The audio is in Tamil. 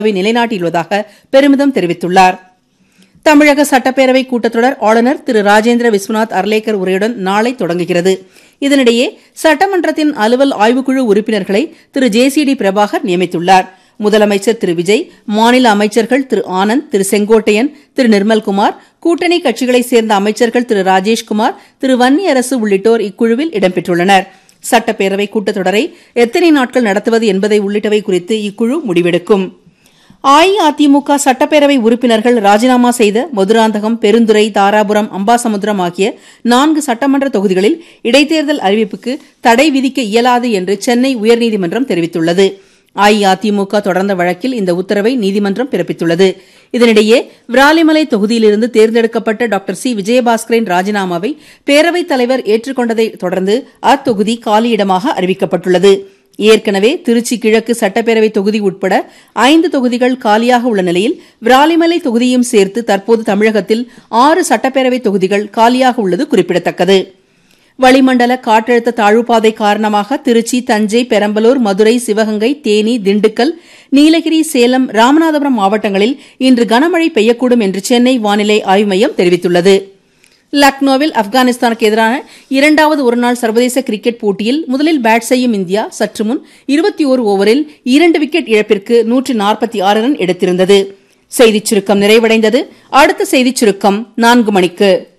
வை நிலைநாட்டியுள்ளதாக பெருமிதம் தெரிவித்துள்ளார் தமிழக சட்டப்பேரவை கூட்டத்தொடர் ஆளுநர் திரு ராஜேந்திர விஸ்வநாத் அர்லேக்கர் உரையுடன் நாளை தொடங்குகிறது இதனிடையே சட்டமன்றத்தின் அலுவல் ஆய்வுக்குழு உறுப்பினர்களை திரு ஜே சி டி பிரபாகர் நியமித்துள்ளார் முதலமைச்சர் திரு விஜய் மாநில அமைச்சர்கள் திரு ஆனந்த் திரு செங்கோட்டையன் திரு நிர்மல்குமார் கூட்டணி கட்சிகளைச் சேர்ந்த அமைச்சர்கள் திரு ராஜேஷ்குமார் திரு வன்னியரசு உள்ளிட்டோர் இக்குழுவில் இடம்பெற்றுள்ளனர் சட்டப்பேரவை கூட்டத்தொடரை எத்தனை நாட்கள் நடத்துவது என்பதை உள்ளிட்டவை குறித்து இக்குழு முடிவெடுக்கும் அஇஅதிமுக சட்டப்பேரவை உறுப்பினர்கள் ராஜினாமா செய்த மதுராந்தகம் பெருந்துறை தாராபுரம் அம்பாசமுத்திரம் ஆகிய நான்கு சட்டமன்ற தொகுதிகளில் இடைத்தேர்தல் அறிவிப்புக்கு தடை விதிக்க இயலாது என்று சென்னை உயர்நீதிமன்றம் தெரிவித்துள்ளது அஇஅதிமுக தொடர்ந்த வழக்கில் இந்த உத்தரவை நீதிமன்றம் பிறப்பித்துள்ளது இதனிடையே விராலிமலை தொகுதியிலிருந்து தேர்ந்தெடுக்கப்பட்ட டாக்டர் சி விஜயபாஸ்கரின் ராஜினாமாவை பேரவைத் தலைவர் ஏற்றுக்கொண்டதை தொடர்ந்து அத்தொகுதி காலியிடமாக அறிவிக்கப்பட்டுள்ளது ஏற்கனவே திருச்சி கிழக்கு சட்டப்பேரவை தொகுதி உட்பட ஐந்து தொகுதிகள் காலியாக உள்ள நிலையில் விராலிமலை தொகுதியும் சேர்த்து தற்போது தமிழகத்தில் ஆறு சட்டப்பேரவை தொகுதிகள் காலியாக உள்ளது குறிப்பிடத்தக்கது வளிமண்டல காற்றழுத்த தாழ்வுப்பாதை காரணமாக திருச்சி தஞ்சை பெரம்பலூர் மதுரை சிவகங்கை தேனி திண்டுக்கல் நீலகிரி சேலம் ராமநாதபுரம் மாவட்டங்களில் இன்று கனமழை பெய்யக்கூடும் என்று சென்னை வானிலை ஆய்வு மையம் தெரிவித்துள்ளது லக்னோவில் ஆப்கானிஸ்தானுக்கு எதிரான இரண்டாவது ஒருநாள் சர்வதேச கிரிக்கெட் போட்டியில் முதலில் பேட் செய்யும் இந்தியா சற்று முன் இருபத்தி ஓரு ஓவரில் இரண்டு விக்கெட் இழப்பிற்கு நூற்று நாற்பத்தி ஆறு ரன் எடுத்திருந்தது செய்திச் சுருக்கம் நிறைவடைந்தது அடுத்த செய்திச் சுருக்கம் நான்கு மணிக்கு